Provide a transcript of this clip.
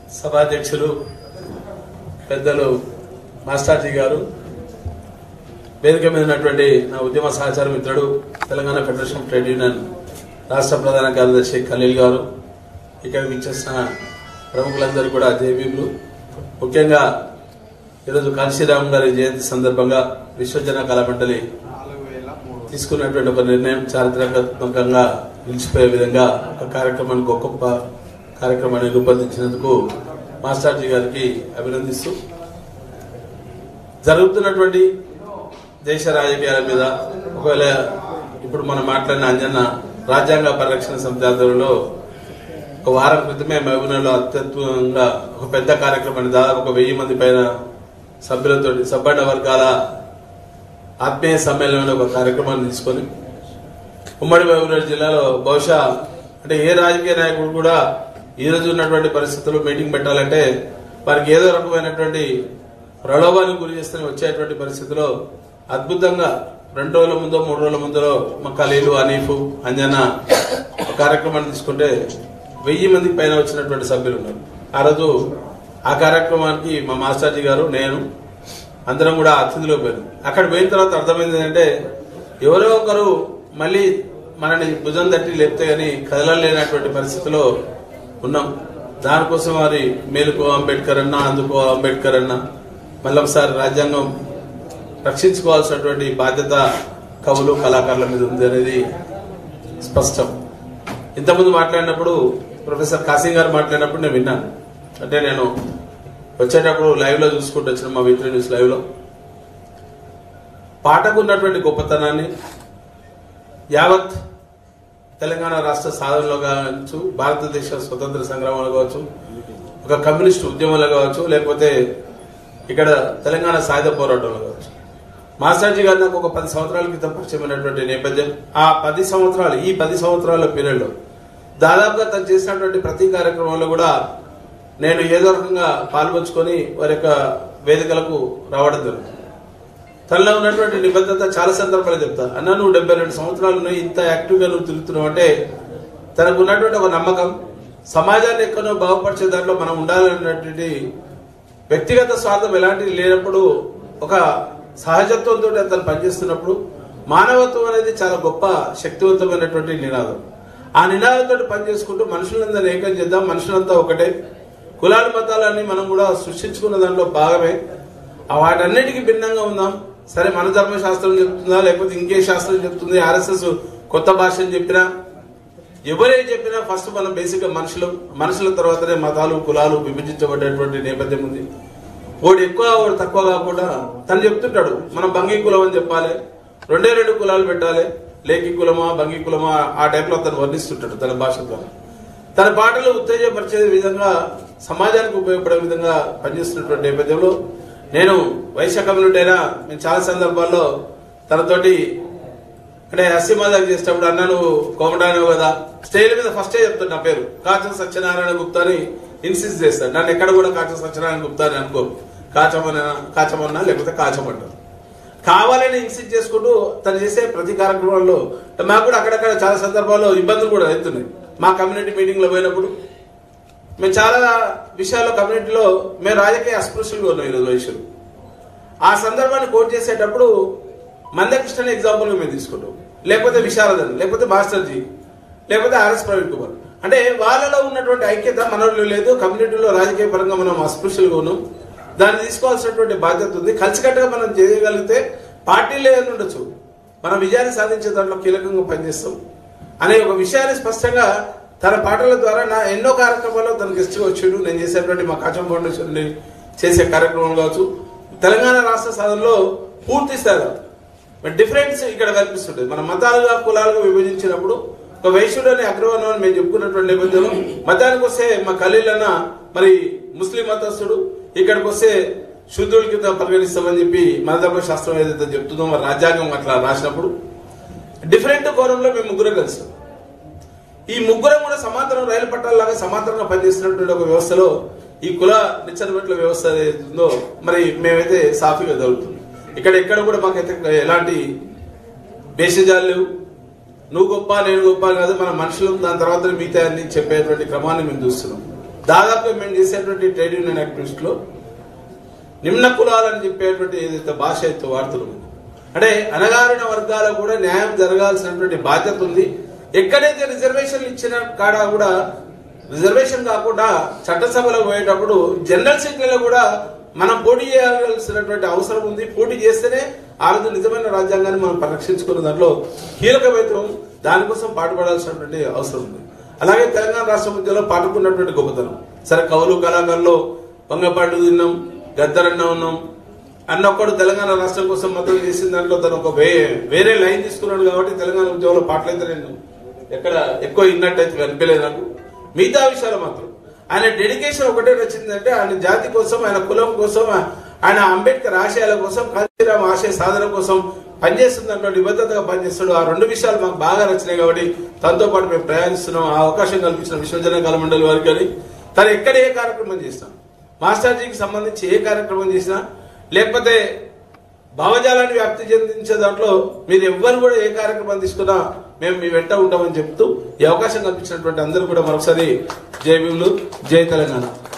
సభాధ్యక్షులు పెద్దలు మాస్టార్జీ గారు వేదిక మీద ఉన్నటువంటి నా ఉద్యమ సహచార మిత్రుడు తెలంగాణ ఫెడరేషన్ ట్రేడ్ యూనియన్ రాష్ట్ర ప్రధాన కార్యదర్శి ఖలీల్ గారు ఇక్కడ విచ్చేసిన ప్రముఖులందరూ కూడా జేబీలు ముఖ్యంగా ఈరోజు కాశీరామ్ గారి జయంతి సందర్భంగా విశ్వజన కళామండలి తీసుకున్నటువంటి ఒక నిర్ణయం చారిత్రాత్మకంగా నిలిచిపోయే విధంగా ఒక కార్యక్రమాన్ని ఒక గొప్ప కార్యక్రమాన్ని రూపొందించినందుకు మాస్టర్జీ గారికి అభినందిస్తూ జరుగుతున్నటువంటి దేశ రాజకీయాల మీద ఒకవేళ ఇప్పుడు మనం మాట్లాడిన అంజన్న రాజ్యాంగ పరిరక్షణ సమితి ఆధ్వర్యంలో ఒక వారం క్రితమే మహబూబ్నగర్లో అత్యద్భుతంగా ఒక పెద్ద కార్యక్రమాన్ని దాదాపు ఒక వెయ్యి మంది పైన సభ్యులతో సబ్బడ్డ వర్గాల ఆత్మీయ సమ్మేళనంలో ఒక కార్యక్రమాన్ని తీసుకొని ఉమ్మడి మహబూబ్నగర్ జిల్లాలో బహుశా అంటే ఏ రాజకీయ నాయకుడు కూడా ఈ రోజు ఉన్నటువంటి పరిస్థితుల్లో మీటింగ్ పెట్టాలంటే వారికి ఏదో రకమైనటువంటి ప్రలోభానికి గురి చేస్తూనే వచ్చేటువంటి పరిస్థితిలో అద్భుతంగా రెండు రోజుల ముందో మూడు రోజుల ముందో మా ఖలీలు అనీఫ్ అంజన ఒక కార్యక్రమాన్ని తీసుకుంటే వెయ్యి మందికి పైన వచ్చినటువంటి సభ్యులు ఉన్నారు ఆ రోజు ఆ కార్యక్రమానికి మా మాస్టర్జీ గారు నేను అందరం కూడా అతిథిలో పోయారు అక్కడ పోయిన తర్వాత అర్థమైంది ఏంటంటే ఎవరో ఒకరు మళ్ళీ మనని భుజం తట్టి లేపితే గాని కదలలేనటువంటి పరిస్థితిలో ఉన్నాం దానికోసం వారి మేలుకో అంబేద్కర్ అన్న అందుకో అంబేద్కర్ అన్న మళ్ళీ ఒకసారి రాజ్యాంగం రక్షించుకోవాల్సినటువంటి బాధ్యత కవులు కళాకారుల మీద ఉంది అనేది స్పష్టం ఇంతకుముందు మాట్లాడినప్పుడు ప్రొఫెసర్ కాసింగ్ గారు మాట్లాడినప్పుడు నేను విన్నాను అంటే నేను వచ్చేటప్పుడు లైవ్ లో చూసుకుంటూ వచ్చిన మా విత్రి న్యూస్ లైవ్ లో పాటకు ఉన్నటువంటి గొప్పతనాన్ని యావత్ తెలంగాణ రాష్ట్ర సాధనలో కావచ్చు భారతదేశ స్వతంత్ర సంగ్రామంలో కావచ్చు ఒక కమ్యూనిస్ట్ ఉద్యమంలో కావచ్చు లేకపోతే ఇక్కడ తెలంగాణ సాయుధ పోరాటంలో కావచ్చు మాస్టర్జీ గారు నాకు ఒక పది సంవత్సరాల క్రితం పరిచయమైనటువంటి నేపథ్యం ఆ పది సంవత్సరాలు ఈ పది సంవత్సరాల పీరియడ్లో దాదాపుగా తను చేసినటువంటి ప్రతి కార్యక్రమంలో కూడా నేను ఏదో రకంగా పాల్పంచుకొని వారి యొక్క వేదికలకు రావడం జరుగుతుంది తనలో ఉన్నటువంటి నిబద్ధత చాలా సందర్భాలు చెప్తా అన్న నువ్వు డెబ్బై రెండు సంవత్సరాలు ఉన్నాయి ఇంత యాక్టివ్గా నువ్వు తిరుగుతున్నావు అంటే తనకు ఉన్నటువంటి ఒక నమ్మకం సమాజాన్ని ఎక్కడో బాగుపరిచే దాంట్లో మనం ఉండాలన్నటువంటి వ్యక్తిగత స్వార్థం ఎలాంటిది లేనప్పుడు ఒక సహజత్వంతో అతను పనిచేస్తున్నప్పుడు మానవత్వం అనేది చాలా గొప్ప శక్తివంతమైనటువంటి నినాదం ఆ నినాదంతో పనిచేసుకుంటూ మనుషులందరినీ ఏకం చేద్దాం మనుషులంతా ఒకటే కులాల మతాలన్నీ మనం కూడా సృష్టించుకున్న దాంట్లో భాగమే ఆ వాటన్నిటికీ భిన్నంగా ఉందాం సరే మన ధర్మశాస్త్రం చెప్తుందా లేకపోతే ఇంకే శాస్త్రం చెప్తుంది ఆర్ఎస్ఎస్ కొత్త భాషను చెప్పినా ఎవరేం చెప్పినా ఫస్ట్ మనం బేసిక్ గా మనుషులు మనుషుల తర్వాతనే మతాలు కులాలు విభజించబడేటువంటి నేపథ్యం ఉంది ఓడి ఎక్కువ ఓడి తక్కువ కాకుండా తను చెప్తుంటాడు మనం బంగీ కులం అని చెప్పాలి రెండే రెండు కులాలు పెట్టాలి లేకి కులమా బంగీ కులమా ఆ టైప్ లో అతను వర్ణిస్తుంటాడు తన భాష ద్వారా తన పాటలు ఉత్తేజపరిచే విధంగా సమాజానికి ఉపయోగపడే విధంగా పనిచేస్తున్నటువంటి నేపథ్యంలో నేను వైశ్య కమ్యూనిటీ అయినా నేను చాలా సందర్భాల్లో తనతోటి అంటే అస్సిమాదాకి చేసేటప్పుడు అన్న నువ్వు కోమటాను కదా స్టేజ్ మీద ఫస్టే చెప్తాడు నా పేరు కాచం సత్యనారాయణ గుప్తా అని ఇన్సిస్ట్ చేస్తాడు నన్ను ఎక్కడ కూడా కాచం సత్యనారాయణ గుప్తా అని అనుకోరు కాచమన్న కాచమన్నా లేకపోతే కాచమంటారు కావాలని ఇన్సిస్ట్ చేసుకుంటూ తను చేసే ప్రతి కార్యక్రమంలో మాకు కూడా అక్కడక్కడ చాలా సందర్భాల్లో ఇబ్బందులు కూడా అవుతున్నాయి మా కమ్యూనిటీ మీటింగ్ లో పోయినప్పుడు మేము చాలా విషయాల్లో కమ్యూనిటీలో మేము రాజకీయ అస్పృశ్యులుగా ఉన్నాం ఈరోజు వయసులు ఆ సందర్భాన్ని కోట్ చేసేటప్పుడు మందకృష్ణ ఎగ్జాంపుల్ మేము తీసుకుంటాం లేకపోతే విశారదన్ లేకపోతే మాస్టర్జీ లేకపోతే ఆర్ఎస్ ప్రవీణ్ కుమార్ అంటే వాళ్ళలో ఉన్నటువంటి ఐక్యత మనలో లేదు కమ్యూనిటీలో రాజకీయ పరంగా మనం అస్పృశ్యులుగా ఉన్నాం దాన్ని తీసుకోవాల్సినటువంటి బాధ్యత ఉంది కలిసికట్టుగా మనం చేయగలిగితే పార్టీలు ఏదైనా ఉండొచ్చు మన విజయాన్ని సాధించే దాంట్లో కీలకంగా పనిచేస్తాం అనే ఒక విషయాన్ని స్పష్టంగా తన పాటల ద్వారా నా ఎన్నో కార్యక్రమాల్లో తన గెస్ట్ వచ్చాడు నేను చేసేటువంటి మా కాచం ఫౌండేషన్ చేసే కార్యక్రమం కావచ్చు తెలంగాణ రాష్ట్ర సాధనలో పూర్తి స్థాయిలో డిఫరెన్స్ ఇక్కడ కనిపిస్తుంటుంది మన మతాలుగా కులాలుగా విభజించినప్పుడు ఒక వైశ్యుడు అనే అగ్రవర్ణం అని మేము చెప్పుకున్నటువంటి నేపథ్యంలో మతానికి వస్తే మా ఖలీల్ అన్న మరి ముస్లిం మతస్థుడు ఇక్కడికి వస్తే శుద్ధుడి కింద పరిగణిస్తామని చెప్పి మన ధర్మ శాస్త్రం ఏదైతే చెప్తుందో మరి రాజ్యాంగం అట్లా రాసినప్పుడు డిఫరెంట్ కోణంలో మేము ముగ్గురు కలిసాం ఈ ముగ్గురం కూడా సమాంతరం రైలు పట్టాలలాగా సమాంతరంగా పనిచేస్తున్నటువంటి ఒక వ్యవస్థలో ఈ కుల నిచ్చనబెట్ల వ్యవస్థ ఏదైతే ఉందో మరి మేమైతే సాఫీగా జరుగుతుంది ఇక్కడ ఎక్కడ కూడా మాకైతే ఎలాంటి భేషజాలు లేవు నువ్వు గొప్ప నేను గొప్ప అని కాదు మన మనుషులు దాని తర్వాత మిగతా అన్ని చెప్పేటువంటి క్రమాన్ని మేము చూస్తున్నాం దాదాపుగా మేము చేసేటువంటి ట్రేడ్ యూనియన్ యాక్టివిస్ట్లో నిమ్న కులాలని చెప్పేటువంటి ఏదైతే భాష అయితే వాడుతున్నాము అంటే అనగారిన వర్గాలకు కూడా న్యాయం జరగాల్సినటువంటి బాధ్యత ఉంది ఎక్కడైతే రిజర్వేషన్లు ఇచ్చిన కాడ కూడా రిజర్వేషన్ కాకుండా చట్టసభలో పోయేటప్పుడు జనరల్ సీట్లలో కూడా మనం పోటీ చేయాల్సినటువంటి అవసరం ఉంది పోటీ చేస్తేనే ఆ రోజు నిజమైన రాజ్యాంగాన్ని మనం పరిరక్షించుకున్న దాంట్లో కీలకమైతే దానికోసం పాటుపడాల్సినటువంటి అవసరం ఉంది అలాగే తెలంగాణ రాష్ట్ర మధ్యలో పాటుకున్నటువంటి గొప్పతనం సరే కవులు కళాకారులు వంగపాటు తిన్నాం గద్దరన్న ఉన్నాం అన్న ఒక్కడు తెలంగాణ రాష్ట్రం కోసం మద్దతు చేసిన దాంట్లో తను ఒక వే- వేరే లైన్ తీసుకున్నాడు కాబట్టి తెలంగాణ ఉద్యోగంలో పాటలైతే నేను ఎక్కడ ఎక్కువ ఇన్నట్టయితే కనిపించలేదు నాకు మిగతా విషయాలు మాత్రం ఆయన డెడికేషన్ ఒకటే నచ్చిందంటే ఆయన జాతి కోసం ఆయన కులం కోసం ఆయన అంబేద్కర్ ఆశయాల కోసం కాంతిరామ్ ఆశయ సాధన కోసం పనిచేస్తున్నటువంటి నిబద్ధతగా పనిచేస్తాడు ఆ రెండు విషయాలు మాకు బాగా నచ్చినాయి కాబట్టి తనతో పాటు మేము ప్రయాణిస్తున్నాం ఆ అవకాశం కల్పించిన విశ్వజన కళ మండలి వారికి కానీ తను ఎక్కడ ఏ కార్యక్రమం చేసినా మాస్టర్జీకి సంబంధించి ఏ కార్యక్రమం చేసినా లేకపోతే భావజాలాన్ని వ్యాప్తి చెందించే దాంట్లో మీరు ఎవ్వరు కూడా ఏ కార్యక్రమం తీసుకున్నా మేము మీ వెంట ఉంటామని చెప్తూ ఈ అవకాశం కల్పించినటువంటి అందరూ కూడా మరొకసారి జై భీములు జై తెలంగాణ